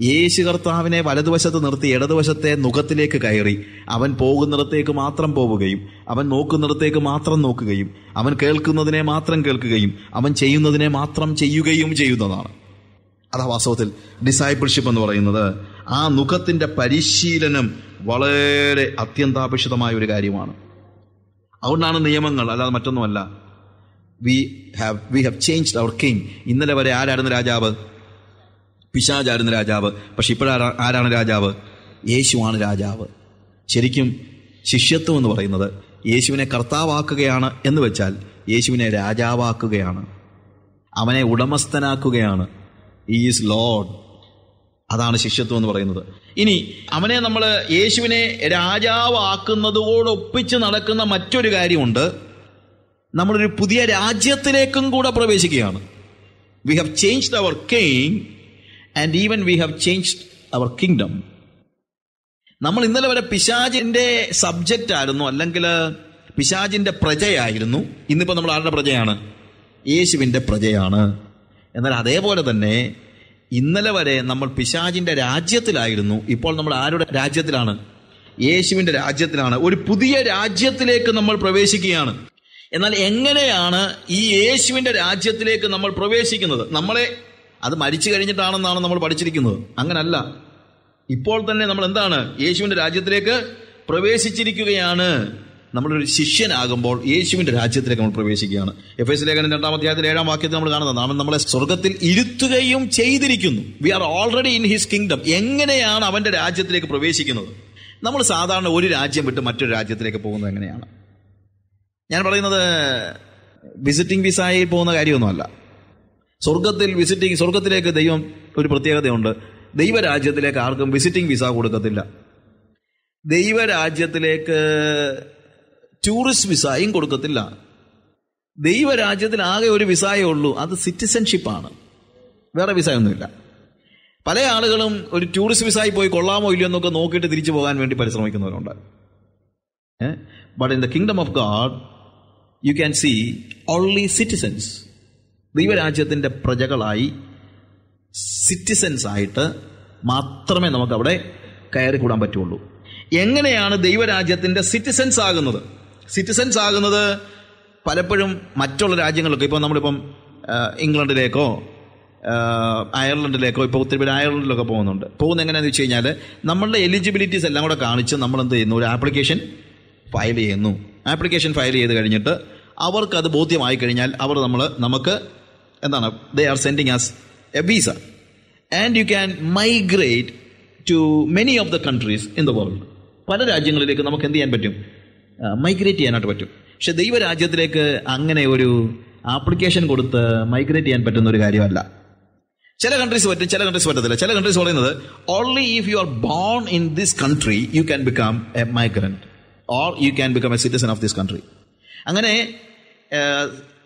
യേശു കർത്താവിനെ വലതുവശത്ത് നിർത്തി ഇടതുവശത്തെ മുഖത്തിലേക്ക് കയറി അവൻ പോകുന്നിടത്തേക്ക് മാത്രം പോവുകയും അവൻ നോക്കുന്നിടത്തേക്ക് മാത്രം നോക്കുകയും അവൻ കേൾക്കുന്നതിനെ മാത്രം കേൾക്കുകയും അവൻ ചെയ്യുന്നതിനെ മാത്രം ചെയ്യുകയും ചെയ്യുന്നതാണ് അതാ വാസ്തവത്തിൽ ഡിസൈപ്പിൾഷിപ്പ് എന്ന് പറയുന്നത് ആ മുഖത്തിന്റെ പരിശീലനം വളരെ അത്യന്താപേക്ഷിതമായ ഒരു കാര്യമാണ് അതുകൊണ്ടാണ് നിയമങ്ങൾ അല്ലാതെ മറ്റൊന്നുമല്ല we have we have changed our king ഇന്നലെ വരെ ആരായിരുന്നു രാജാവ് പിശാജായിരുന്നു രാജാവ് പക്ഷെ ഇപ്പോഴാരാ ആരാണ് രാജാവ് യേശുവാണ് രാജാവ് ശരിക്കും ശിഷ്യത്വം എന്ന് പറയുന്നത് യേശുവിനെ കർത്താവാക്കുകയാണ് എന്ന് വെച്ചാൽ യേശുവിനെ രാജാവാക്കുകയാണ് അവനെ ഉടമസ്ഥനാക്കുകയാണ് ഈസ് ലോഡ് അതാണ് ശിഷ്യത്വം എന്ന് പറയുന്നത് ഇനി അവനെ നമ്മൾ യേശുവിനെ രാജാവാക്കുന്നതോടൊപ്പിച്ച് നടക്കുന്ന മറ്റൊരു കാര്യമുണ്ട് നമ്മളൊരു പുതിയ രാജ്യത്തിലേക്കും കൂടെ പ്രവേശിക്കുകയാണ് we have changed our king and even we have changed our kingdom നമ്മൾ ഇന്നലെ വരെ പിശാജിന്റെ സബ്ജക്റ്റ് ആയിരുന്നു അല്ലെങ്കിൽ പിശാജിന്റെ പ്രജയായിരുന്നു ഇന്നിപ്പോ നമ്മൾ ആരുടെ പ്രജയാണ് യേശുവിന്റെ പ്രജയാണ് എന്നാൽ അതേപോലെ തന്നെ ഇന്നലെ വരെ നമ്മൾ പിശാജിന്റെ രാജ്യത്തിലായിരുന്നു ഇപ്പോൾ നമ്മൾ ആരുടെ രാജ്യത്തിലാണ് യേശുവിന്റെ രാജ്യത്തിലാണ് ഒരു പുതിയ രാജ്യത്തിലേക്ക് നമ്മൾ പ്രവേശിക്കുകയാണ് എന്നാൽ എങ്ങനെയാണ് ഈ യേശുവിന്റെ രാജ്യത്തിലേക്ക് നമ്മൾ പ്രവേശിക്കുന്നത് നമ്മളെ അത് മരിച്ചു കഴിഞ്ഞിട്ടാണെന്നാണ് നമ്മൾ പഠിച്ചിരിക്കുന്നത് അങ്ങനല്ല ഇപ്പോൾ തന്നെ നമ്മൾ എന്താണ് യേശുവിന്റെ രാജ്യത്തിലേക്ക് പ്രവേശിച്ചിരിക്കുകയാണ് നമ്മളൊരു ശിഷ്യനാകുമ്പോൾ യേശുവിന്റെ രാജ്യത്തിലേക്ക് നമ്മൾ പ്രവേശിക്കുകയാണ് എഫ് എസ് ലേഖനം രണ്ടാം അധ്യായത്തിൽ ഏഴാം വാക്യത്തിൽ നമ്മൾ കാണുന്നത് അവൻ നമ്മളെ സ്വർഗത്തിൽ ഇരുത്തുകയും ചെയ്തിരിക്കുന്നു we are already in his kingdom എങ്ങനെയാണ് അവന്റെ രാജ്യത്തിലേക്ക് പ്രവേശിക്കുന്നത് നമ്മൾ സാധാരണ ഒരു രാജ്യം വിട്ട് മറ്റൊരു രാജ്യത്തിലേക്ക് പോകുന്നത് എങ്ങനെയാണ് ഞാൻ പറയുന്നത് വിസിറ്റിംഗ് വിസായിൽ പോകുന്ന കാര്യമൊന്നുമല്ല സ്വർഗത്തിൽ വിസിറ്റിംഗ് സ്വർഗത്തിലേക്ക് ദൈവം ഒരു പ്രത്യേകതയുണ്ട് ദൈവരാജ്യത്തിലേക്ക് ആർക്കും വിസിറ്റിംഗ് വിസ കൊടുക്കത്തില്ല ദൈവരാജ്യത്തിലേക്ക് ടൂറിസ്റ്റ് വിസയും കൊടുക്കത്തില്ല ദൈവരാജ്യത്തിൽ ആകെ ഒരു വിസയേ ഉള്ളൂ അത് സിറ്റിസൺഷിപ്പാണ് വേറെ വിസയൊന്നുമില്ല പല ആളുകളും ഒരു ടൂറിസ്റ്റ് വിസയിൽ പോയി കൊള്ളാമോ ഇല്ലയോ എന്നൊക്കെ നോക്കിയിട്ട് തിരിച്ചു പോകാൻ വേണ്ടി പരിശ്രമിക്കുന്നവരുണ്ട് but in the kingdom of God you can see only citizens ദൈവരാജ്യത്തിന്റെ പ്രജകളായി സിറ്റിസൻസ് ആയിട്ട് മാത്രമേ നമുക്ക് അവിടെ കയറി കൂടാൻ പറ്റുള്ളൂ എങ്ങനെയാണ് ദൈവരാജ്യത്തിന്റെ സിറ്റിസൻസ് ആകുന്നത് സിറ്റിസൻസ് ആകുന്നത് പലപ്പോഴും മറ്റുള്ള രാജ്യങ്ങളിലൊക്കെ ഇപ്പോൾ നമ്മളിപ്പം ആ, ഇംഗ്ലണ്ടിലേക്കോ ആ, അയർലൻഡിലേക്കോ ഇപ്പോൾ ഒത്തിരി പേര് അയർലൻഡിലൊക്കെ പോകുന്നുണ്ട് പോകുന്നത് എങ്ങനെയാണെന്ന് വെച്ച് കഴിഞ്ഞാൽ നമ്മളുടെ എലിജിബിലിറ്റീസ് എല്ലാം കൂടെ കാണിച്ച് നമ്മൾ എന്ത് ചെയ്യുന്നു ഒരു ആപ്ലിക്കേഷൻ ഫയൽ ചെയ്യുന്നു ആപ്ലിക്കേഷൻ ഫയൽ ചെയ്ത് കഴിഞ്ഞിട്ട് അവർക്ക് അത് ബോധ്യമായി കഴിഞ്ഞാൽ അവർ നമ്മൾ നമുക്ക് എന്താണ് they are sending as a visa and you can migrate to many of the countries in the world പല രാജ്യങ്ങളിലേക്ക് നമുക്ക് എന്ത് ചെയ്യാൻ പറ്റും മൈഗ്രേറ്റ് ചെയ്യാനായിട്ട് പറ്റും പക്ഷെ ദൈവരാജ്യത്തിലേക്ക് അങ്ങനെ ഒരു ആപ്ലിക്കേഷൻ കൊടുത്ത് മൈഗ്രേറ്റ് ചെയ്യാൻ പറ്റുന്ന ഒരു കാര്യമല്ല ചില കൺട്രീസ് പറ്റും ചില കൺട്രീസ് പറ്റത്തില്ല ചില കൺട്രീസ് പറയുന്നത് only if you are born in this country you can become a migrant or you can become a citizen of this country അങ്ങനെ ഏഹ്,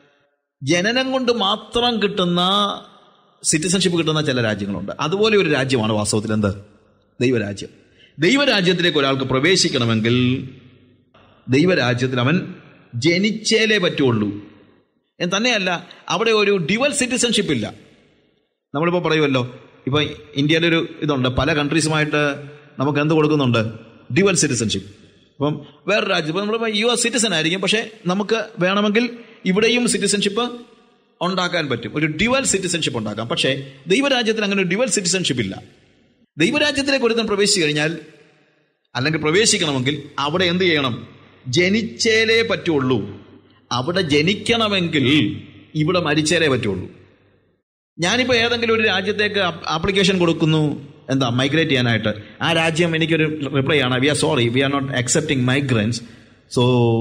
ജനനം കൊണ്ട് മാത്രം കിട്ടുന്ന സിറ്റിസൺഷിപ്പ് കിട്ടുന്ന ചില രാജ്യങ്ങളുണ്ട് അതുപോലെ ഒരു രാജ്യമാണ് വാസ്തവത്തിൽ എന്ത് ദൈവരാജ്യം ദൈവരാജ്യത്തിലേക്ക് ഒരാൾക്ക് പ്രവേശിക്കണമെങ്കിൽ ദൈവരാജ്യത്തിൽ അവൻ ജനിച്ചേലേ പറ്റുള്ളൂ എന്ന് തന്നെയല്ല അവിടെ ഒരു ഡ്യുവൽ സിറ്റിസൺഷിപ്പ് ഇല്ല നമ്മളിപ്പോൾ പറയുമല്ലോ ഇപ്പൊ ഇന്ത്യയിലൊരു ഇതുണ്ട് പല കൺട്രീസുമായിട്ട് നമുക്ക് എന്ത് കൊടുക്കുന്നുണ്ട് ഡ്യുവൽ സിറ്റിസൺഷിപ്പ് അപ്പം വേറെ രാജ്യം ഇപ്പം നമ്മളിപ്പോൾ യു എസ് സിറ്റിസൺ ആയിരിക്കും പക്ഷേ നമുക്ക് വേണമെങ്കിൽ ഇവിടെയും സിറ്റിസൺഷിപ്പ് ഉണ്ടാക്കാൻ പറ്റും ഒരു ഡ്യുവൽ സിറ്റിസൺഷിപ്പ് ഉണ്ടാക്കാം പക്ഷേ ദൈവരാജ്യത്തിൽ അങ്ങനെ ഒരു ഡ്യുവൽ സിറ്റിസൺഷിപ്പ് ഇല്ല ദൈവരാജ്യത്തിലേക്ക് ഒരുത്തൻ പ്രവേശിച്ചു കഴിഞ്ഞാൽ അല്ലെങ്കിൽ പ്രവേശിക്കണമെങ്കിൽ അവിടെ എന്ത് ചെയ്യണം ജനിച്ചേലേ പറ്റുള്ളൂ അവിടെ ജനിക്കണമെങ്കിൽ ഇവിടെ മരിച്ചേലേ പറ്റുള്ളൂ ഞാനിപ്പോൾ ഏതെങ്കിലും ഒരു രാജ്യത്തേക്ക് ആപ്ലിക്കേഷൻ കൊടുക്കുന്നു എന്താ മൈഗ്രേറ്റ് ചെയ്യാനായിട്ട് ആ രാജ്യം എനിക്കൊരു റിപ്ലൈ ആണ് we are sorry we are not accepting migrants so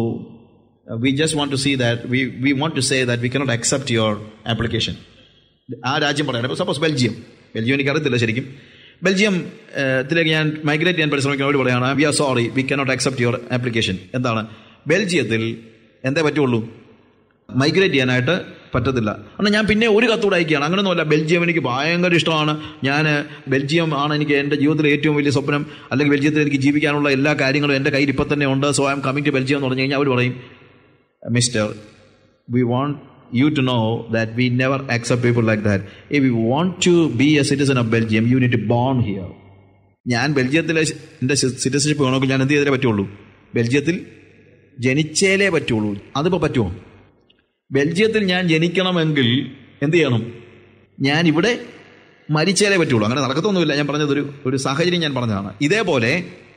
we just want to see that we we want to say that we cannot accept your application ആ രാജ്യം പറയാം ഇപ്പോൾ സപ്പോസ് ബെൽജിയം ബെൽജിയം എനിക്ക് അറിയത്തില്ല ശരിക്കും ബെൽജിയം ഏഹ്, ത്തിലേക്ക് ഞാൻ മൈഗ്രേറ്റ് ചെയ്യാൻ പരിശ്രമിക്കുന്നവരോട് പറയുകയാണ് we are sorry we cannot accept your application എന്താണ് ബെൽജിയത്തിൽ എന്തേ പറ്റുള്ളൂ മൈഗ്രേറ്റ് ചെയ്യാനായിട്ട് പറ്റത്തില്ല എന്നാൽ ഞാൻ പിന്നെ ഒരു കത്തൂടെ അയക്കുകയാണ് അങ്ങനെയൊന്നുമല്ല ബെൽജിയം എനിക്ക് ഭയങ്കര ഇഷ്ടമാണ് ഞാൻ ബെൽജിയം ആണ് എനിക്ക് എൻ്റെ ജീവിതത്തിലെ ഏറ്റവും വലിയ സ്വപ്നം അല്ലെങ്കിൽ ബെൽജിയത്തിൽ എനിക്ക് ജീവിക്കാനുള്ള എല്ലാ കാര്യങ്ങളും എൻ്റെ കയ്യിൽ ഇപ്പം തന്നെ ഉണ്ട് so I'm coming to Belgium എന്ന് പറഞ്ഞു കഴിഞ്ഞാൽ അവർ പറയും mister we want you to know that we never accept people like that. If you want to be a citizen of Belgium, you need to born here. ഞാൻ ബെൽജിയത്തിലെ എൻ്റെ citizenship വേണമെങ്കിൽ ഞാൻ എന്ത് ചെയ്തേ പറ്റുള്ളൂ ബെൽജിയത്തിൽ ജനിച്ചേലേ പറ്റുള്ളൂ അതിപ്പോൾ പറ്റുമോ ബെൽജിയത്തിൽ ഞാൻ ജനിക്കണമെങ്കിൽ എന്ത് ചെയ്യണം ഞാൻ ഇവിടെ മരിച്ചേലേ പറ്റുള്ളൂ അങ്ങനെ നടക്കത്തൊന്നുമില്ല ഞാൻ പറഞ്ഞത് ഒരു ഒരു സാഹചര്യം ഞാൻ പറഞ്ഞതാണ് ഇതേപോലെ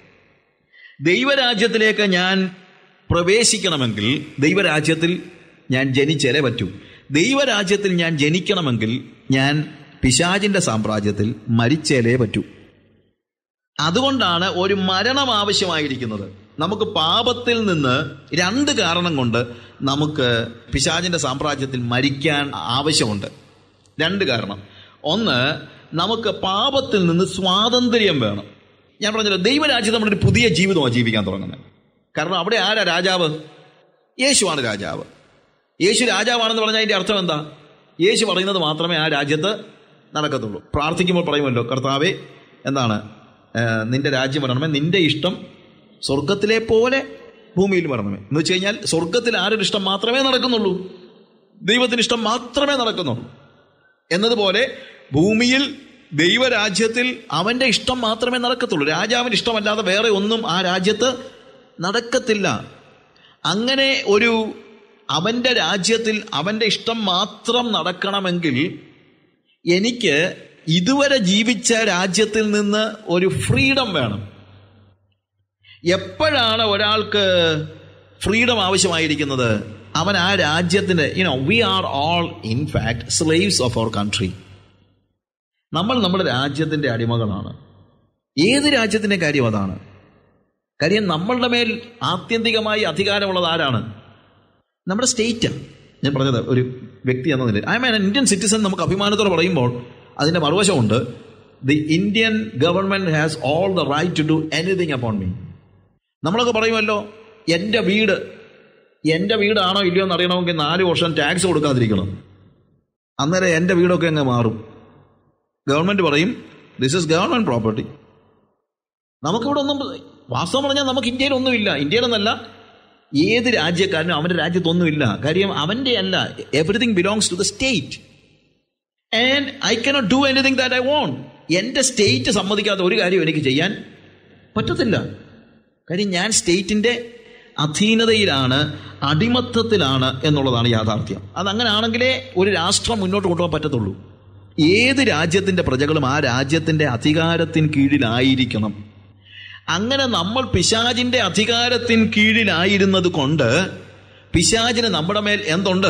ദൈവരാജ്യത്തിലേക്ക് ഞാൻ പ്രവേശിക്കണമെങ്കിൽ ദൈവരാജ്യത്തിൽ ഞാൻ ജനിച്ചേലേ പറ്റൂ ദൈവരാജ്യത്തിൽ ഞാൻ ജനിക്കണമെങ്കിൽ ഞാൻ പിശാചിന്റെ സാമ്രാജ്യത്തിൽ മരിച്ചേലേ പറ്റൂ അതുകൊണ്ടാണ് ഒരു മരണം ആവശ്യമായിരിക്കുന്നത് നമുക്ക് പാപത്തിൽ നിന്ന് രണ്ട് കാരണം കൊണ്ട് നമുക്ക് പിശാചിന്റെ സാമ്രാജ്യത്തിൽ മരിക്കാൻ ആവശ്യമുണ്ട് രണ്ട് കാരണം ഒന്ന് നമുക്ക് പാപത്തിൽ നിന്ന് സ്വാതന്ത്ര്യം വേണം ഞാൻ പറഞ്ഞല്ലോ ദൈവരാജ്യം നമ്മളൊരു പുതിയ ജീവിതമാണ് ജീവിക്കാൻ തുടങ്ങുന്നത് കാരണം അവിടെ ആരാ രാജാവ് യേശുവാണ് രാജാവ് യേശു രാജാവാണെന്ന് പറഞ്ഞാൽ അതിന്റെ അർത്ഥം എന്താ യേശു പറയുന്നത് മാത്രമേ ആ രാജ്യത്ത് നടക്കത്തുള്ളൂ പ്രാർത്ഥിക്കുമ്പോൾ പറയുമല്ലോ കർത്താവെ എന്താണ് ഏഹ്, നിന്റെ രാജ്യം വരണമേ നിന്റെ ഇഷ്ടം സ്വർഗത്തിലെ പോലെ ഭൂമിയിൽ വരണമേ എന്ന് വെച്ച് കഴിഞ്ഞാൽ സ്വർഗത്തിൽ ആരുടെ ഇഷ്ടം മാത്രമേ നടക്കുന്നുള്ളൂ ദൈവത്തിന് ഇഷ്ടം മാത്രമേ നടക്കുന്നുള്ളൂ എന്നതുപോലെ ഭൂമിയിൽ ദൈവരാജ്യത്തിൽ അവന്റെ ഇഷ്ടം മാത്രമേ നടക്കത്തുള്ളൂ രാജാവിന് ഇഷ്ടമല്ലാതെ വേറെ ഒന്നും ആ രാജ്യത്ത് നടക്കത്തില്ല അങ്ങനെ ഒരു അവന്റെ രാജ്യത്തിൽ അവന്റെ ഇഷ്ടം മാത്രം നടക്കണമെങ്കിൽ എനിക്ക് ഇതുവരെ ജീവിച്ച രാജ്യത്തിൽ നിന്ന് ഒരു ഫ്രീഡം വേണം എപ്പോഴാണ് ഒരാൾക്ക് ഫ്രീഡം ആവശ്യമായിരിക്കുന്നത് അവൻ ആ രാജ്യത്തിന്റെ you know we are all in fact slaves of our country നമ്മൾ നമ്മുടെ രാജ്യത്തിന്റെ അടിമകളാണ് ഏത് രാജ്യത്തിന്റെ കാര്യം അതാണ് കാര്യം നമ്മളുടെ മേൽ ആത്യന്തികമായി അധികാരമുള്ളത് ആരാണ് നമ്മുടെ സ്റ്റേറ്റ് ഞാൻ പറഞ്ഞത് ഒരു വ്യക്തി എന്ന നിലയിൽ I am an Indian citizen നമുക്ക് അഭിമാനത്തോടെ പറയുമ്പോൾ അതിന്റെ മറുവശമുണ്ട് the Indian government has all the right to do anything upon me നമ്മളൊക്കെ പറയുമല്ലോ എൻ്റെ വീട് എൻ്റെ വീടാണോ ഇല്ലയോ എന്ന് അറിയണമെങ്കിൽ നാല് വർഷം ടാക്സ് കൊടുക്കാതിരിക്കണം അന്നേരം എൻ്റെ വീടൊക്കെ അങ്ങ് മാറും ഗവൺമെന്റ് പറയും ദിസ് ഇസ് ഗവൺമെന്റ് പ്രോപ്പർട്ടി നമുക്കിവിടെ ഒന്നും വാസ്തവം പറഞ്ഞാൽ നമുക്ക് ഇന്ത്യയിൽ ഒന്നുമില്ല ഇന്ത്യയിലൊന്നല്ല ഏത് രാജ്യക്കാരനും അവന്റെ രാജ്യത്തൊന്നുമില്ല കാര്യം അവന്റെ അല്ല everything belongs to the state and I cannot do anything that I want എന്റെ സ്റ്റേറ്റ് സമ്മതിക്കാത്ത ഒരു കാര്യം എനിക്ക് ചെയ്യാൻ പറ്റത്തില്ല കാര്യം ഞാൻ സ്റ്റേറ്റിന്റെ അധീനതയിലാണ് അടിമത്തത്തിലാണ് എന്നുള്ളതാണ് യാഥാർത്ഥ്യം അതങ്ങനെ ആണെങ്കിലേ ഒരു രാഷ്ട്രം മുന്നോട്ട് കൊണ്ടുപോകാൻ പറ്റത്തുള്ളൂ ഏത് രാജ്യത്തിന്റെ പ്രജകളും ആ രാജ്യത്തിന്റെ അധികാരത്തിന് കീഴിലായിരിക്കണം അങ്ങനെ നമ്മൾ പിശാചിന്റെ അധികാരത്തിന് കീഴിലായിരുന്നത് കൊണ്ട് പിശാചിന് നമ്മുടെ മേൽ എന്തുണ്ട്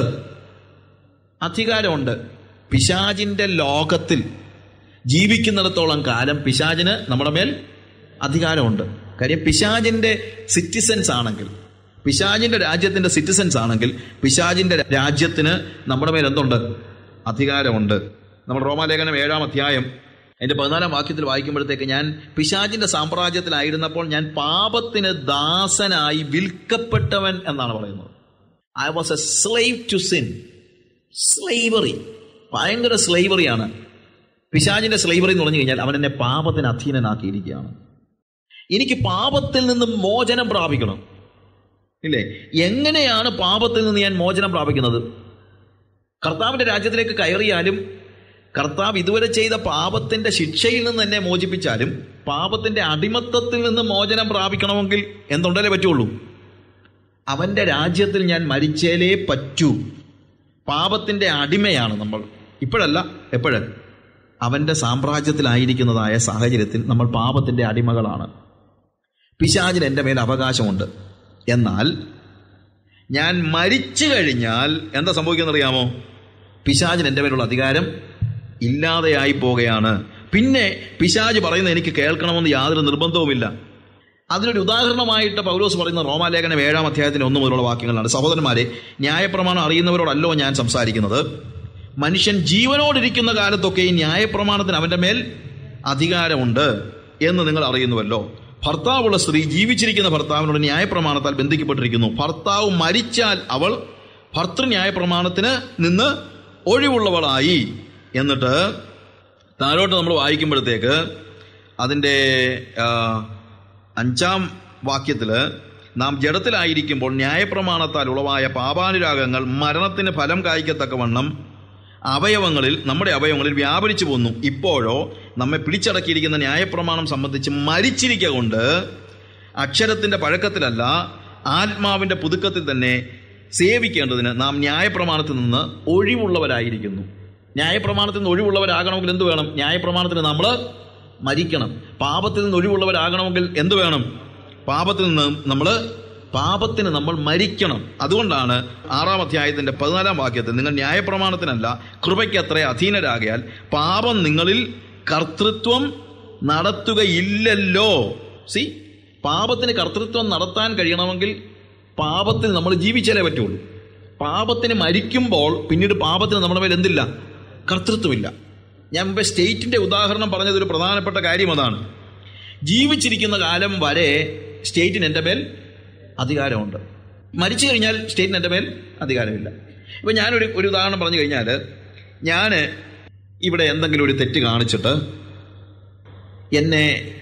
അധികാരമുണ്ട് പിശാചിന്റെ ലോകത്തിൽ ജീവിക്കുന്നിടത്തോളം കാലം പിശാചിന് നമ്മുടെ മേൽ അധികാരമുണ്ട് കാര്യം പിശാചിന്റെ സിറ്റിസൻസ് ആണെങ്കിൽ പിശാചിന്റെ രാജ്യത്തിന്റെ സിറ്റിസൻസ് ആണെങ്കിൽ പിശാചിന്റെ രാജ്യത്തിന് നമ്മുടെ മേൽ എന്തുണ്ട് അധികാരമുണ്ട് നമ്മൾ റോമാലേഖനം ഏഴാം അധ്യായം അതിന്റെ പതിനാലാം വാക്യത്തിൽ വായിക്കുമ്പോഴത്തേക്ക് ഞാൻ പിശാചിന്റെ സാമ്രാജ്യത്തിലായിരുന്നപ്പോൾ ഞാൻ പാപത്തിന് ദാസനായി വിൽക്കപ്പെട്ടവൻ എന്നാണ് പറയുന്നത് I was a slave to sin slavery ഭയങ്കര സ്ലൈവറിയാണ് പിശാചിന്റെ സ്ലൈവറി എന്ന് പറഞ്ഞു കഴിഞ്ഞാൽ അവൻ എന്നെ പാപത്തിന് അധീനനാക്കിയിരിക്കുകയാണ് എനിക്ക് പാപത്തിൽ നിന്ന് മോചനം പ്രാപിക്കണം ഇല്ലേ എങ്ങനെയാണ് പാപത്തിൽ നിന്ന് ഞാൻ മോചനം പ്രാപിക്കുന്നത് കർത്താവിന്റെ രാജ്യത്തിലേക്ക് കയറിയാലും കർത്താവ് ഇതുവരെ ചെയ്ത പാപത്തിന്റെ ശിക്ഷയിൽ നിന്ന് എന്നെ മോചിപ്പിച്ചാലും പാപത്തിന്റെ അടിമത്തത്തിൽ നിന്ന് മോചനം പ്രാപിക്കണമെങ്കിൽ എന്തുണ്ടല്ലേ പറ്റുള്ളൂ അവന്റെ രാജ്യത്തിൽ ഞാൻ മരിച്ചേലേ പറ്റൂ പാപത്തിന്റെ അടിമയാണ് നമ്മൾ ഇപ്പോഴല്ല എപ്പോഴ് അവന്റെ സാമ്രാജ്യത്തിലായിരിക്കുന്നതായ സാഹചര്യത്തിൽ നമ്മൾ പാപത്തിന്റെ അടിമകളാണ് പിശാചിന് എൻ്റെ മേൽ അവകാശമുണ്ട് എന്നാൽ ഞാൻ മരിച്ചു കഴിഞ്ഞാൽ എന്താ സംഭവിക്കുന്നറിയാമോ പിശാചിന് എൻ്റെ മേലുള്ള അധികാരം ഇല്ലാതെയായി പോകുകയാണ് പിന്നെ പിശാജ് പറയുന്നത് എനിക്ക് കേൾക്കണമെന്ന് യാതൊരു നിർബന്ധവുമില്ല അതിനൊരു ഉദാഹരണമായിട്ട് പൗലോസ് പറയുന്ന റോമാലേഖനം ഏഴാം അധ്യായത്തിന് ഒന്ന് മുതലുള്ള വാക്യങ്ങളാണ് സഹോദരന്മാരെ ന്യായപ്രമാണം അറിയുന്നവരോടല്ലോ ഞാൻ സംസാരിക്കുന്നത് മനുഷ്യൻ ജീവനോടിരിക്കുന്ന കാലത്തൊക്കെ ഈ ന്യായപ്രമാണത്തിന് അവന്റെ മേൽ അധികാരമുണ്ട് എന്ന് നിങ്ങൾ അറിയുന്നുവല്ലോ ഭർത്താവുള്ള സ്ത്രീ ജീവിച്ചിരിക്കുന്ന ഭർത്താവിനോട് ന്യായപ്രമാണത്താൽ ബന്ധിക്കപ്പെട്ടിരിക്കുന്നു ഭർത്താവ് മരിച്ചാൽ അവൾ ഭർത്തൃ ന്യായപ്രമാണത്തിന് നിന്ന് ഒഴിവുള്ളവളായി എന്നിട്ട് താഴോട്ട് നമ്മൾ വായിക്കുമ്പോഴത്തേക്ക് അതിൻ്റെ ആ, അഞ്ചാം വാക്യത്തിൽ നാം ജഡത്തിലായിരിക്കുമ്പോൾ ന്യായപ്രമാണത്താൽ ഉളവായ പാപാനുരാഗങ്ങൾ മരണത്തിന് ഫലം കായ്ക്കത്തക്കവണ്ണം അവയവങ്ങളിൽ നമ്മുടെ അവയവങ്ങളിൽ വ്യാപരിച്ചു പോന്നു ഇപ്പോഴോ നമ്മെ പിടിച്ചടക്കിയിരിക്കുന്ന ന്യായപ്രമാണം സംബന്ധിച്ച് മരിച്ചിരിക്ക കൊണ്ട് അക്ഷരത്തിന്റെ പഴക്കത്തിലല്ല ആത്മാവിന്റെ പുതുക്കത്തിൽ തന്നെ സേവിക്കേണ്ടതിന് നാം ന്യായപ്രമാണത്തിൽ നിന്ന് ഒഴിവുള്ളവരായിരിക്കുന്നു ന്യായപ്രമാണത്തിൽ നിന്ന് ഒഴിവുള്ളവരാകണമെങ്കിൽ എന്ത് വേണം ന്യായപ്രമാണത്തിന് നമ്മൾ മരിക്കണം പാപത്തിൽ നിന്ന് ഒഴിവുള്ളവരാകണമെങ്കിൽ എന്ത് വേണം പാപത്തിൽ നിന്ന് നമ്മൾ പാപത്തിന് നമ്മൾ മരിക്കണം അതുകൊണ്ടാണ് ആറാം അധ്യായത്തിന്റെ പതിനാലാം വാക്യത്തിൽ നിങ്ങൾ ന്യായപ്രമാണത്തിനല്ല കൃപയ്ക്ക് അത്ര അധീനരാകയാൽ പാപം നിങ്ങളിൽ കർത്തൃത്വം നടത്തുകയില്ലല്ലോ സി പാപത്തിന് കർത്തൃത്വം നടത്താൻ കഴിയണമെങ്കിൽ പാപത്തിൽ നമ്മൾ ജീവിച്ചാലേ പറ്റുള്ളൂ പാപത്തിന് മരിക്കുമ്പോൾ പിന്നീട് പാപത്തിന് നമ്മുടെ മേൽ എന്തില്ല കർത്തൃത്വമില്ല ഞാൻ മുമ്പേ സ്റ്റേറ്റിന്റെ ഉദാഹരണം പറഞ്ഞത് ഒരു പ്രധാനപ്പെട്ട കാര്യം അതാണ് ജീവിച്ചിരിക്കുന്ന കാലം വരെ സ്റ്റേറ്റിന് എൻ്റെ മേൽ അധികാരമുണ്ട് മരിച്ചു കഴിഞ്ഞാൽ സ്റ്റേറ്റിന് എൻ്റെ മേൽ അധികാരമില്ല ഇപ്പം ഞാനൊരു ഒരു ഉദാഹരണം പറഞ്ഞു കഴിഞ്ഞാൽ ഞാൻ ഇവിടെ എന്തെങ്കിലും ഒരു തെറ്റ് കാണിച്ചിട്ട് എന്നെ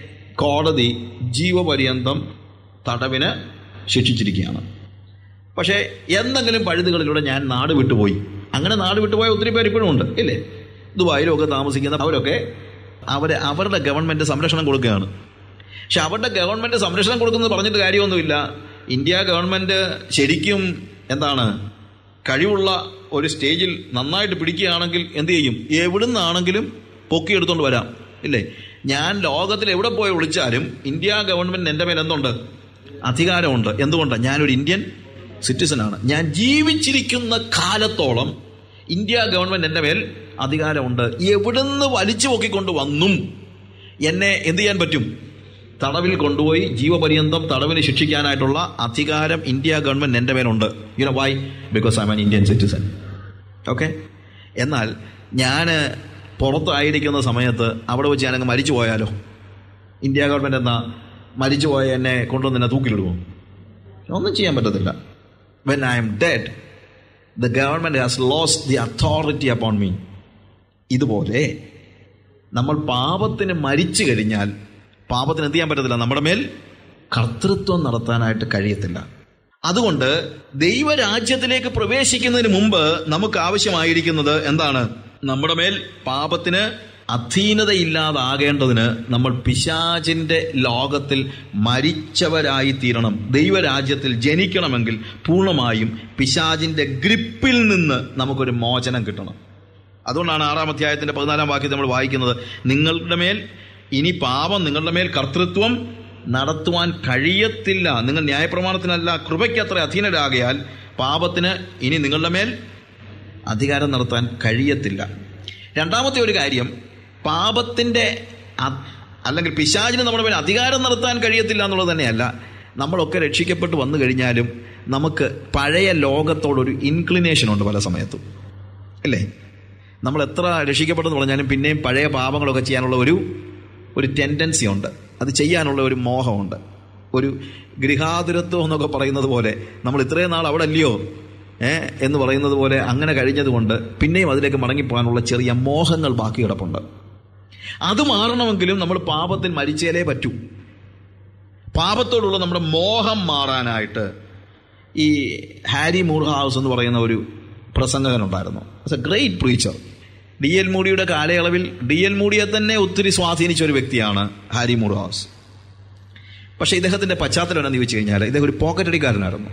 കോടതി ജീവപര്യന്തം തടവിന് ശിക്ഷിച്ചിരിക്കുകയാണ് പക്ഷേ എന്തെങ്കിലും പഴുതുകളിലൂടെ ഞാൻ നാട് വിട്ടുപോയി അങ്ങനെ നാട് വിട്ടുപോയ ഒത്തിരി പേര് ഇപ്പോഴും ഉണ്ട് ഇല്ലേ ദുബായിലൊക്കെ താമസിക്കുന്ന അവരൊക്കെ അവരെ അവരുടെ ഗവൺമെൻറ് സംരക്ഷണം കൊടുക്കുകയാണ് പക്ഷെ അവരുടെ ഗവൺമെൻറ് സംരക്ഷണം കൊടുക്കുന്നത് പറഞ്ഞിട്ട് കാര്യമൊന്നുമില്ല ഇന്ത്യ ഗവൺമെൻറ് ശരിക്കും എന്താണ് കഴിവുള്ള ഒരു സ്റ്റേജിൽ നന്നായിട്ട് പിടിക്കുകയാണെങ്കിൽ എന്ത് ചെയ്യും എവിടുന്നാണെങ്കിലും പൊക്കിയെടുത്തോണ്ട് വരാം ഇല്ലേ ഞാൻ ലോകത്തിൽ എവിടെ പോയി വിളിച്ചാലും ഇന്ത്യ ഗവൺമെൻറ് എൻ്റെ മേൽ എന്തുണ്ട് അധികാരമുണ്ട് എന്തുകൊണ്ട് ഞാനൊരു ഇന്ത്യൻ സിറ്റിസനാണ് ഞാൻ ജീവിച്ചിരിക്കുന്ന കാലത്തോളം ഇന്ത്യ ഗവൺമെൻറ് എൻ്റെ മേൽ അധികാരമുണ്ട് എവിടുന്ന് വലിച്ചു പൊക്കിക്കൊണ്ട് വന്നും എന്നെ എന്ത് ചെയ്യാൻ പറ്റും തടവിൽ കൊണ്ടുപോയി ജീവപര്യന്തം തടവിന് ശിക്ഷിക്കാനായിട്ടുള്ള അധികാരം ഇന്ത്യ ഗവൺമെൻറ് എൻ്റെ മേലുണ്ട് you know why because I'm an Indian citizen okay എന്നാൽ ഞാൻ പുറത്തായിരിക്കുന്ന സമയത്ത് അവിടെ വെച്ച് ഞാനങ്ങ് മരിച്ചു പോയാലോ ഇന്ത്യ ഗവൺമെൻറ് എന്നാ മരിച്ചു പോയ എന്നെ കൊണ്ടുവന്ന് എന്നെ തൂക്കിലിടുമോ ഒന്നും ചെയ്യാൻ പറ്റത്തില്ല when I'm dead the government has lost the authority upon me ഇതുപോലെ നമ്മൾ പാപത്തിന് മരിച്ചു കഴിഞ്ഞാൽ പാപത്തിന് എന്ത് ചെയ്യാൻ പറ്റത്തില്ല നമ്മുടെ മേൽ കർത്തൃത്വം നടത്താനായിട്ട് കഴിയത്തില്ല അതുകൊണ്ട് ദൈവരാജ്യത്തിലേക്ക് പ്രവേശിക്കുന്നതിന് മുമ്പ് നമുക്ക് ആവശ്യമായിരിക്കുന്നത് എന്താണ് നമ്മുടെ മേൽ പാപത്തിന് അധീനതയില്ലാതാകേണ്ടതിന് നമ്മൾ പിശാചിന്റെ ലോകത്തിൽ മരിച്ചവരായി തീരണം ദൈവരാജ്യത്തിൽ ജനിക്കണമെങ്കിൽ പൂർണ്ണമായും പിശാചിന്റെ ഗ്രിപ്പിൽ നിന്ന് നമുക്കൊരു മോചനം കിട്ടണം അതുകൊണ്ടാണ് ആറാം അധ്യായത്തിന്റെ പതിനാലാം വാക്യം നമ്മൾ വായിക്കുന്നത് നിങ്ങളുടെ മേൽ ഇനി പാപം നിങ്ങളുടെ മേൽ കർത്തൃത്വം നടത്തുവാൻ കഴിയത്തില്ല നിങ്ങൾ ന്യായപ്രമാണത്തിനല്ല കൃപയ്ക്ക് അത്ര അധീനരാകയാൽ പാപത്തിന് ഇനി നിങ്ങളുടെ മേൽ അധികാരം നടത്താൻ കഴിയത്തില്ല രണ്ടാമത്തെ ഒരു കാര്യം പാപത്തിൻ്റെ അ- അല്ലെങ്കിൽ പിശാചിന് നമ്മുടെ മേൽ അധികാരം നടത്താൻ കഴിയത്തില്ല എന്നുള്ളത് തന്നെയല്ല നമ്മളൊക്കെ രക്ഷിക്കപ്പെട്ട് വന്നു കഴിഞ്ഞാലും നമുക്ക് പഴയ ലോകത്തോടൊരു ഇൻക്ലിനേഷൻ ഉണ്ട് പല സമയത്തും അല്ലേ നമ്മൾ എത്ര രക്ഷിക്കപ്പെട്ടെന്ന് പറഞ്ഞാലും പിന്നെയും പഴയ പാപങ്ങളൊക്കെ ചെയ്യാനുള്ള ഒരു ഒരു ടെൻഡൻസി ഉണ്ട് അത് ചെയ്യാനുള്ള ഒരു മോഹമുണ്ട് ഒരു ഗൃഹാതുരത്വം എന്നൊക്കെ പറയുന്നത് പോലെ നമ്മൾ ഇത്രയും നാൾ അവിടെ അല്ലയോ ഏ എന്ന് പറയുന്നത് പോലെ അങ്ങനെ കഴിഞ്ഞതുകൊണ്ട് പിന്നെയും അതിലേക്ക് മടങ്ങിപ്പോകാനുള്ള ചെറിയ മോഹങ്ങൾ ബാക്കി കിടപ്പുണ്ട് അത് മാറണമെങ്കിലും നമ്മൾ പാപത്തിൽ മരിച്ചേലേ പറ്റൂ പാപത്തോടുള്ള നമ്മുടെ മോഹം മാറാനായിട്ട് ഈ ഹാരി മൂർ ഹൗസ് എന്ന് പറയുന്ന ഒരു പ്രസംഗകനുണ്ടായിരുന്നു it's a great preacher D L മൂഡിയുടെ കാലയളവിൽ ഡി എൽ മൂഡിയെ തന്നെ ഒത്തിരി സ്വാധീനിച്ച ഒരു വ്യക്തിയാണ് ഹാരി മൂർ ഹൗസ് പക്ഷേ ഇദ്ദേഹത്തിന്റെ പശ്ചാത്തലം എന്താണെന്ന് ചോദിച്ചു കഴിഞ്ഞാൽ ഇദ്ദേഹം ഒരു പോക്കറ്റ് അടിക്കാരനായിരുന്നു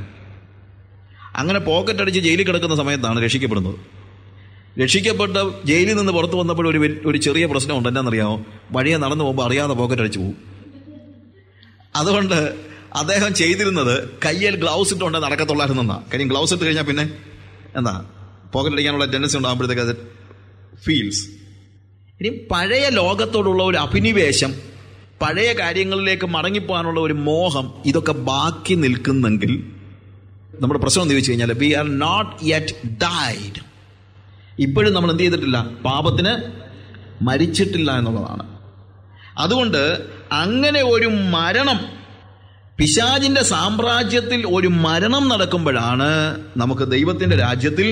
അങ്ങനെ പോക്കറ്റ് അടിച്ച് ജയിലിൽ കിടക്കുന്ന സമയത്താണ് രക്ഷിക്കപ്പെടുന്നത് രക്ഷിക്കപ്പെട്ട് ജയിലിൽ നിന്ന് പുറത്തു വന്നപ്പോൾ ഒരു വൽ- ഒരു ചെറിയ പ്രശ്നമുണ്ട് എന്താണെന്നറിയാമോ വഴിയെ നടന്നു പോകുമ്പോൾ അറിയാതെ പോക്കറ്റ് അടിച്ചു പോകും അതുകൊണ്ട് അദ്ദേഹം ചെയ്തിരുന്നത് കയ്യിൽ ഗ്ലൗസ് ഇട്ടുകൊണ്ട് നടക്കത്തുള്ളായിരുന്നെന്നാ കാര്യം ഗ്ലൗസ് ഇട്ട് കഴിഞ്ഞാൽ പിന്നെ എന്താ പോക്കറ്റ് അടിക്കാനുള്ള ടെൻഡൻസി ഉണ്ടാകുമ്പോഴത്തേക്ക് അത് ഫീൽസ് ഇനി പഴയ ലോകത്തോടുള്ള ഒരു അഭിനിവേശം പഴയ കാര്യങ്ങളിലേക്ക് മടങ്ങിപ്പോകാനുള്ള ഒരു മോഹം ഇതൊക്കെ ബാക്കി നിൽക്കുന്നെങ്കിൽ നമ്മുടെ പ്രശ്നം എന്ന് ചോദിച്ചു കഴിഞ്ഞാൽ we are not yet died ഇപ്പോഴും നമ്മൾ എന്ത് ചെയ്തിട്ടില്ല പാപത്തിന് മരിച്ചിട്ടില്ല എന്നുള്ളതാണ് അതുകൊണ്ട് അങ്ങനെ ഒരു മരണം പിശാചിന്റെ സാമ്രാജ്യത്തിൽ ഒരു മരണം നടക്കുമ്പോഴാണ് നമുക്ക് ദൈവത്തിന്റെ രാജ്യത്തിൽ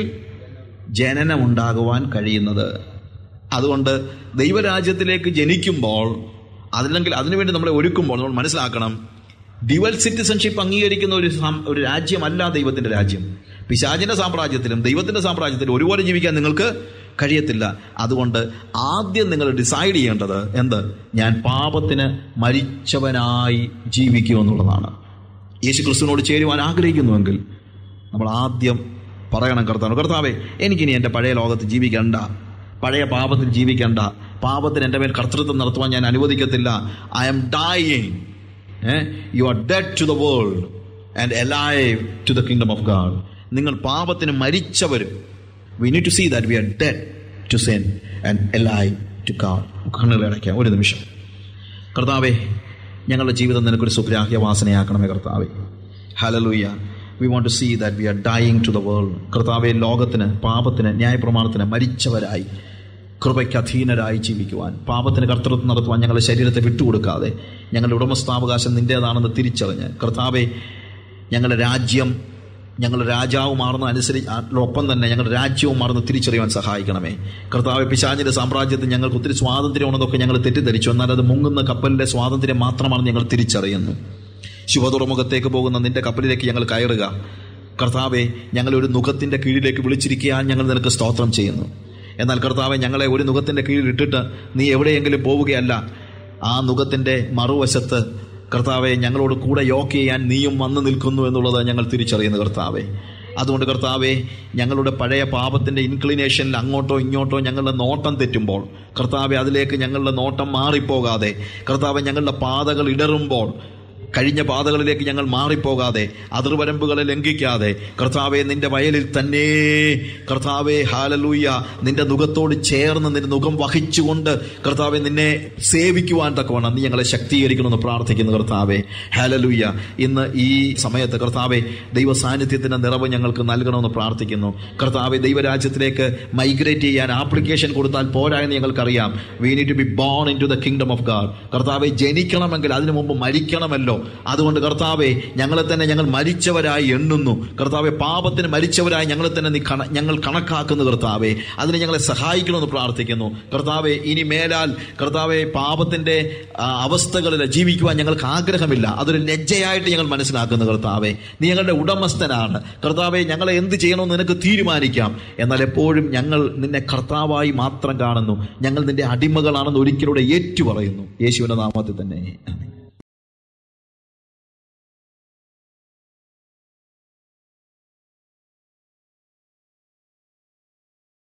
ജനനം ഉണ്ടാകുവാൻ കഴിയുന്നത് അതുകൊണ്ട് ദൈവരാജ്യത്തിലേക്ക് ജനിക്കുമ്പോൾ അതല്ലെങ്കിൽ അതിനുവേണ്ടി നമ്മളെ ഒരുക്കുമ്പോൾ നമ്മൾ മനസ്സിലാക്കണം ഡ്യുവൽ സിറ്റിസൺഷിപ്പ് അംഗീകരിക്കുന്ന ഒരു സം- ഒരു രാജ്യമല്ല ദൈവത്തിന്റെ രാജ്യം പിശാചിന്റെ സാമ്രാജ്യത്തിലും ദൈവത്തിന്റെ സാമ്രാജ്യത്തിലും ഒരുപോലെ ജീവിക്കാൻ നിങ്ങൾക്ക് കഴിയത്തില്ല അതുകൊണ്ട് ആദ്യം നിങ്ങൾ ഡിസൈഡ് ചെയ്യേണ്ടത് എന്ത് ഞാൻ പാപത്തിന് മരിച്ചവനായി ജീവിക്കൂ എന്നുള്ളതാണ് യേശു ക്രിസ്തുവിനോട് ചേരുവാൻ ആഗ്രഹിക്കുന്നുവെങ്കിൽ നമ്മൾ ആദ്യം പറയണം കർത്താവ് കർത്താവേ എനിക്കിനി എൻ്റെ പഴയ ലോകത്ത് ജീവിക്കണ്ട പഴയ പാപത്തിൽ ജീവിക്കണ്ട പാപത്തിന് എൻ്റെ മേൽ കർത്തൃത്വം നടത്തുവാൻ ഞാൻ അനുവദിക്കത്തില്ല I'm dying you are dead to the world and alive to the kingdom of God നിങ്ങൾ പാപത്തിന് മരിച്ചവരും we need to see that we are dead to sin and alive to God കണ്ണുകൾ അടയ്ക്കാം ഒരു നിമിഷം കർത്താവേ ഞങ്ങളുടെ ജീവിതം നിനക്കൊരു സുഗ്രാഹ്യ വാസനയാക്കണമേ കർത്താവേ hallelujah we want to see that we are dying to the world കർത്താവെ ലോകത്തിന് പാപത്തിന് ന്യായപ്രമാണത്തിന് മരിച്ചവരായി കൃപയ്ക്ക് അധീനരായി ജീവിക്കുവാൻ പാപത്തിന് കർത്തൃത്വം നടത്തുവാൻ ഞങ്ങളുടെ ശരീരത്തെ വിട്ടുകൊടുക്കാതെ ഞങ്ങളുടെ ഉടമസ്ഥാവകാശം നിന്റേതാണെന്ന് തിരിച്ചറിഞ്ഞ് കർത്താവെ ഞങ്ങളുടെ രാജ്യം ഞങ്ങളുടെ രാജാവ് മാറുന്ന അനുസരിച്ച് ഒപ്പം തന്നെ ഞങ്ങളുടെ രാജ്യവും മാറുന്ന തിരിച്ചറിയാൻ സഹായിക്കണമേ കർത്താവ് പിശാചിന്റെ സാമ്രാജ്യത്തിൽ ഞങ്ങൾക്ക് ഒത്തിരി സ്വാതന്ത്ര്യമുണ്ടെന്നൊക്കെ ഞങ്ങൾ തെറ്റിദ്ധരിച്ചു എന്നാൽ അത് മുങ്ങുന്ന കപ്പലിന്റെ സ്വാതന്ത്ര്യം മാത്രമാണ് ഞങ്ങൾ തിരിച്ചറിയുന്നു ശുഭതുറമുഖത്തേക്ക് പോകുന്ന നിന്റെ കപ്പലിലേക്ക് ഞങ്ങൾ കയറുക കർത്താവെ ഞങ്ങളെ ഒരു നുഖത്തിന്റെ കീഴിലേക്ക് വിളിച്ചിരിക്കാൻ ഞങ്ങൾ നിനക്ക് സ്തോത്രം ചെയ്യുന്നു എന്നാൽ കർത്താവെ ഞങ്ങളെ ഒരു നുഖത്തിന്റെ കീഴിൽ ഇട്ടിട്ട് നീ എവിടെയെങ്കിലും പോവുകയല്ല ആ നുഖത്തിന്റെ മറുവശത്ത് കർത്താവെ ഞങ്ങളോട് കൂടെ യോക്ക് ചെയ്യാൻ നീയും വന്നു നിൽക്കുന്നു എന്നുള്ളത് ഞങ്ങൾ തിരിച്ചറിയുന്നു കർത്താവെ അതുകൊണ്ട് കർത്താവെ ഞങ്ങളുടെ പഴയ പാപത്തിന്റെ ഇൻക്ലിനേഷനിൽ അങ്ങോട്ടോ ഇങ്ങോട്ടോ ഞങ്ങളുടെ നോട്ടം തെറ്റുമ്പോൾ കർത്താവെ അതിലേക്ക് ഞങ്ങളുടെ നോട്ടം മാറിപ്പോകാതെ കർത്താവെ ഞങ്ങളുടെ പാതകൾ ഇടറുമ്പോൾ കഴിഞ്ഞ പാതകളിലേക്ക് ഞങ്ങൾ മാറിപ്പോകാതെ അതിർവരമ്പുകളെ ലംഘിക്കാതെ കർത്താവെ നിന്റെ വയലിൽ തന്നെ കർത്താവെ ഹാലലൂയ നിന്റെ മുഖത്തോട് ചേർന്ന് നിന്റെ മുഖം വഹിച്ചുകൊണ്ട് കർത്താവെ നിന്നെ സേവിക്കുവാൻ തക്കവണ്ണം നീ ഞങ്ങളെ ശക്തീകരിക്കണമെന്ന് പ്രാർത്ഥിക്കുന്നു കർത്താവെ ഹാലലൂയ ഇന്ന് ഈ സമയത്ത് കർത്താവെ ദൈവ സാന്നിധ്യത്തിന്റെ നിറവ് ഞങ്ങൾക്ക് നൽകണമെന്ന് പ്രാർത്ഥിക്കുന്നു കർത്താവെ ദൈവരാജ്യത്തിലേക്ക് മൈഗ്രേറ്റ് ചെയ്യാൻ ആപ്ലിക്കേഷൻ കൊടുത്താൽ പോരാ എന്ന് ഞങ്ങൾക്കറിയാം we need to be born into the kingdom of God കർത്താവെ ജനിക്കണമെങ്കിൽ അതിനു മുമ്പ് മരിക്കണമല്ലോ അതുകൊണ്ട് കർത്താവെ ഞങ്ങളെ തന്നെ ഞങ്ങൾ മരിച്ചവരായി എണ്ണുന്നു കർത്താവെ പാപത്തിന് മരിച്ചവരായി ഞങ്ങളെ തന്നെ നീ കണ ഞങ്ങൾ കണക്കാക്കുന്നു കർത്താവെ അതിന് ഞങ്ങളെ സഹായിക്കണമെന്ന് പ്രാർത്ഥിക്കുന്നു കർത്താവെ ഇനി മേലാൽ കർത്താവെ പാപത്തിന്റെ ആ, അവസ്ഥകളിൽ ജീവിക്കുവാൻ ഞങ്ങൾക്ക് ആഗ്രഹമില്ല അതൊരു ലജ്ജയായിട്ട് ഞങ്ങൾ മനസ്സിലാക്കുന്നു കർത്താവെ നീ ഞങ്ങളുടെ ഉടമസ്ഥനാണ് കർത്താവെ ഞങ്ങളെ എന്ത് ചെയ്യണമെന്ന് നിനക്ക് തീരുമാനിക്കാം എന്നാൽ എപ്പോഴും ഞങ്ങൾ നിന്നെ കർത്താവായി മാത്രം കാണുന്നു ഞങ്ങൾ നിന്റെ അടിമകളാണെന്ന് ഒരിക്കലൂടെ ഏറ്റുപറയുന്നു യേശുവിന്റെ നാമത്തിൽ തന്നെ ആമേൻ.